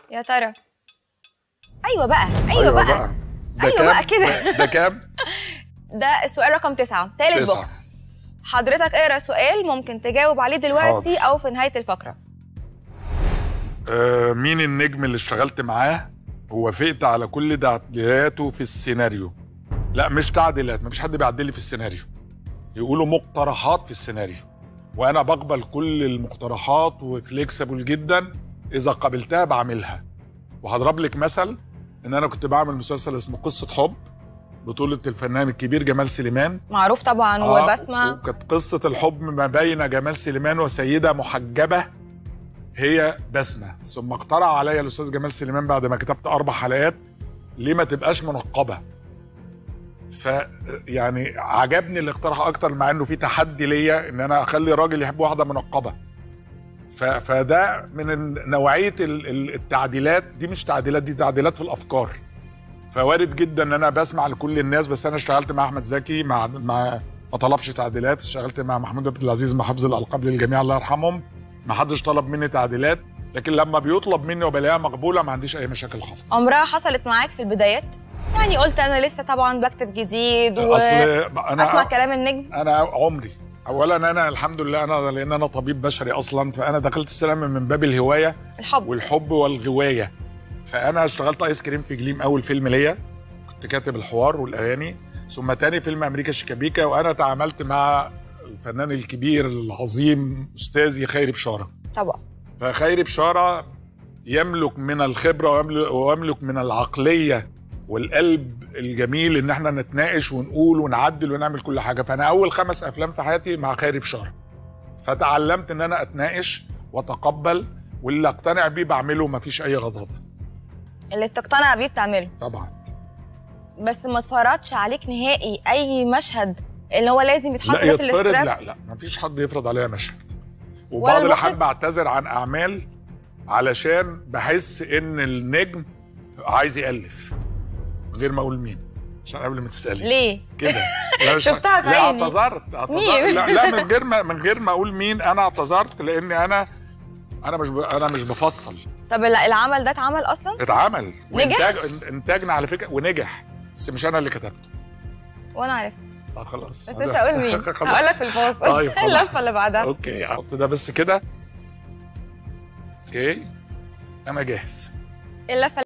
يا ترى ايوه بقى ايوه, بقى, ده أيوة كام؟ بقى كده. ده كام؟ ده السؤال رقم تسعة تالت تسعة. بوكس حضرتك اقرا سؤال ممكن تجاوب عليه دلوقتي حاضر. او في نهايه الفقره آه مين النجم اللي اشتغلت معاه ووافقت على كل تعديلاته في السيناريو لا مش تعديلات مفيش حد بيعدل لي في السيناريو يقولوا مقترحات في السيناريو وانا بقبل كل المقترحات وفليكسبل جدا اذا قبلتها بعملها وهضرب لك مثل ان انا كنت بعمل مسلسل اسمه قصه حب بطولة الفنان الكبير جمال سليمان معروف طبعا آه، وبسمع وكانت قصة الحب ما بين جمال سليمان وسيدة محجبة هي بسمة ثم اقترح عليا الأستاذ جمال سليمان بعد ما كتبت أربع حلقات ليه ما تبقاش منقبة ف يعني عجبني الاقتراح أكتر مع إنه في تحدي ليا إن أنا أخلي راجل يحب واحدة منقبة ف... فده من ال- نوعية ال- ال- التعديلات دي مش تعديلات دي تعديلات في الأفكار فوارد جدا ان انا بسمع لكل الناس بس انا اشتغلت مع احمد زكي مع مع ما طلبش تعديلات اشتغلت مع محمود عبد العزيز مع حفظ الالقاب للجميع الله يرحمهم ما حدش طلب مني تعديلات لكن لما بيطلب مني وبلاقيها مقبوله ما عنديش اي مشاكل خالص عمرها حصلت معاك في البدايات يعني قلت انا لسه طبعا بكتب جديد اصل واسمع انا كلام النجم انا عمري اولا انا الحمد لله انا لان انا طبيب بشري اصلا فانا دخلت السينما من باب الهوايه الحب والحب والغوايه فانا اشتغلت ايس كريم في جليم اول فيلم ليا كنت كاتب الحوار والاغاني ثم تاني فيلم امريكا شيكابيكا وانا تعاملت مع الفنان الكبير العظيم استاذي خيري بشاره طبعا فخيري بشاره يملك من الخبره ويملك, ويملك من العقليه والقلب الجميل ان احنا نتناقش ونقول ونعدل ونعمل كل حاجه فانا اول خمس افلام في حياتي مع خيري بشاره فتعلمت ان انا اتناقش واتقبل واللي اقتنع بيه بعمله مفيش اي غضاضه اللي بتقتنع بيه بتعمله طبعا بس ما اتفرضش عليك نهائي اي مشهد اللي هو لازم يتحط لا ده في يتفرض السكريبت لا لا مفيش حد يفرض عليا مشهد وبعض المخرج؟ الاحيان بعتذر عن اعمال علشان بحس ان النجم عايز يالف من غير ما اقول مين عشان قبل ما تسالي ليه كده لا مش- شفتها في لا عيني. اعتذرت اعتذرت مين؟ لا, لا من غير ما من غير ما اقول مين انا اعتذرت لاني انا انا مش ب... انا مش بفصل طب ال- العمل ده اتعمل اصلا اتعمل وانتاج انتاجنا على فكره ونجح بس مش انا اللي كتبته وانا عرفت آه خلاص بس مش هقول مين خلاص. هقول لك في الفاصل طيب خلاص. اللفه اللي بعدها اوكي حط ده بس كده اوكي انا جاهز اللفه